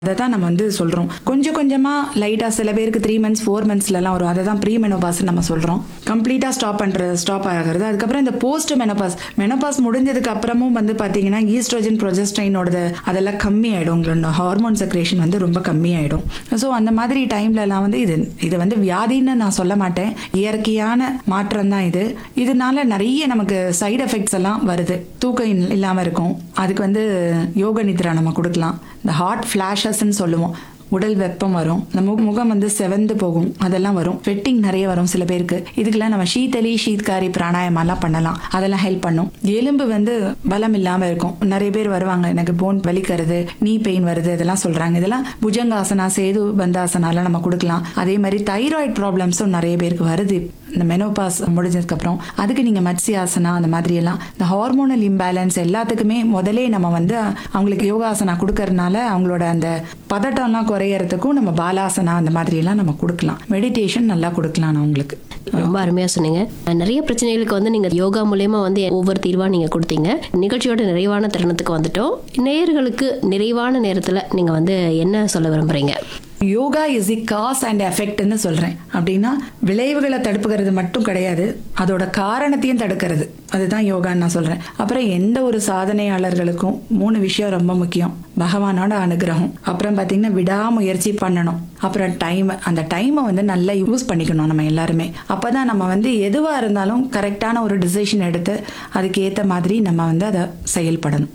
அதை தான் நம்ம வந்து சொல்றோம் கொஞ்சம் கொஞ்சமா லைட்டா சில பேருக்கு த்ரீ மந்த்ஸ் ஃபோர் மந்த்ஸ்லலாம் வரும் அதை தான் ப்ரீ மெனோபாஸ் நம்ம சொல்றோம் கம்ப்ளீட்டா ஸ்டாப் பண்றது ஸ்டாப் ஆகிறது அதுக்கப்புறம் இந்த போஸ்ட் மெனோபாஸ் மெனோபாஸ் முடிஞ்சதுக்கு அப்புறமும் வந்து பாத்தீங்கன்னா ஈஸ்ட்ரோஜன் ப்ரொஜெஸ்டைனோட அதெல்லாம் கம்மி ஆயிடும் உங்களோட ஹார்மோன் செக்ரேஷன் வந்து ரொம்ப கம்மி ஆயிடும் ஸோ அந்த மாதிரி டைம்லலாம் வந்து இது இது வந்து வியாதின்னு நான் சொல்ல மாட்டேன் இயற்கையான மாற்றம் தான் இது இதனால நிறைய நமக்கு சைடு எஃபெக்ட்ஸ் எல்லாம் வருது தூக்கம் இல்- இல்லாம இருக்கும் அதுக்கு வந்து யோக நித்ரா நம்ம கொடுக்கலாம் இந்த ஹாட் ஃபிளாஷஸ்ன்னு சொல்லுவோம் உடல் வெப்பம் வரும் நம்ம முகம் வந்து செவந்து போகும் அதெல்லாம் வரும் வெட்டிங் நிறைய வரும் சில பேருக்கு இதுக்கெல்லாம் நம்ம ஷீதலி ஷீத்காரி பிராணாயமெல்லாம் பண்ணலாம் அதெல்லாம் ஹெல்ப் பண்ணும் எலும்பு வந்து பலம் இல்லாம இருக்கும் நிறைய பேர் வருவாங்க எனக்கு போன் வலிக்கிறது நீ பெயின் வருது இதெல்லாம் சொல்றாங்க இதெல்லாம் புஜங்காசனா சேது பந்தாசனால நம்ம கொடுக்கலாம் அதே மாதிரி தைராய்டு ப்ராப்ளம்ஸும் நிறைய பேருக்கு வருது இந்த மெனோபாஸ் முடிஞ்சதுக்கு அப்புறம் அதுக்கு நீங்க மத்ஸ்யாசனா அந்த மாதிரி எல்லாம் இந்த ஹார்மோனல் இம்பேலன்ஸ் எல்லாத்துக்குமே முதலே நம்ம வந்து அவங்களுக்கு யோகாசனா கொடுக்கறதுனால அவங்களோட அந்த பதட்டம்லாம் குறையறதுக்கும் நம்ம பாலாசனா அந்த மாதிரி எல்லாம் நம்ம கொடுக்கலாம் மெடிடேஷன் நல்லா கொடுக்கலாம் அவங்களுக்கு ரொம்ப அருமையா சொன்னீங்க நிறைய பிரச்சனைகளுக்கு வந்து நீங்க யோகா மூலயமா வந்து ஒவ்வொரு தீர்வா நீங்க கொடுத்தீங்க நிகழ்ச்சியோட நிறைவான தருணத்துக்கு வந்துட்டோம் நேயர்களுக்கு நிறைவான நேரத்துல நீங்க வந்து என்ன சொல்ல விரும்புறீங்க yoga is the cause and எஃபெக்ட்னு சொல்றேன் அப்படின்னா விளைவுகளை தடுப்புகிறது மட்டும் கிடையாது அதோட காரணத்தையும் தடுக்கிறது அதுதான் யோகான்னு நான் சொல்றேன் அப்புறம் எந்த ஒரு சாதனையாளர்களுக்கும் மூணு விஷயம் ரொம்ப முக்கியம் பகவானோட அனுகிரகம் அப்புறம் பார்த்தீங்கன்னா விடாமுயற்சி பண்ணணும் அப்புறம் டைம் அந்த டைமை வந்து நல்லா யூஸ் பண்ணிக்கணும் நம்ம எல்லாருமே அப்பதான் நம்ம வந்து எதுவா இருந்தாலும் கரெக்டான ஒரு டிசிஷன் எடுத்து அதுக்கு ஏத்த மாதிரி நம்ம வந்து அதை செயல்படணும்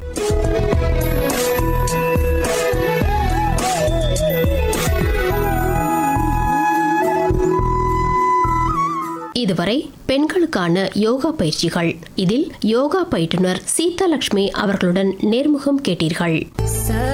இதுவரை பெண்களுக்கான யோகா பயிற்சிகள் இதில் யோகா பயிற்றுனர் சீதாலட்சுமி அவர்களுடன் நேர்முகம் கேட்டீர்கள்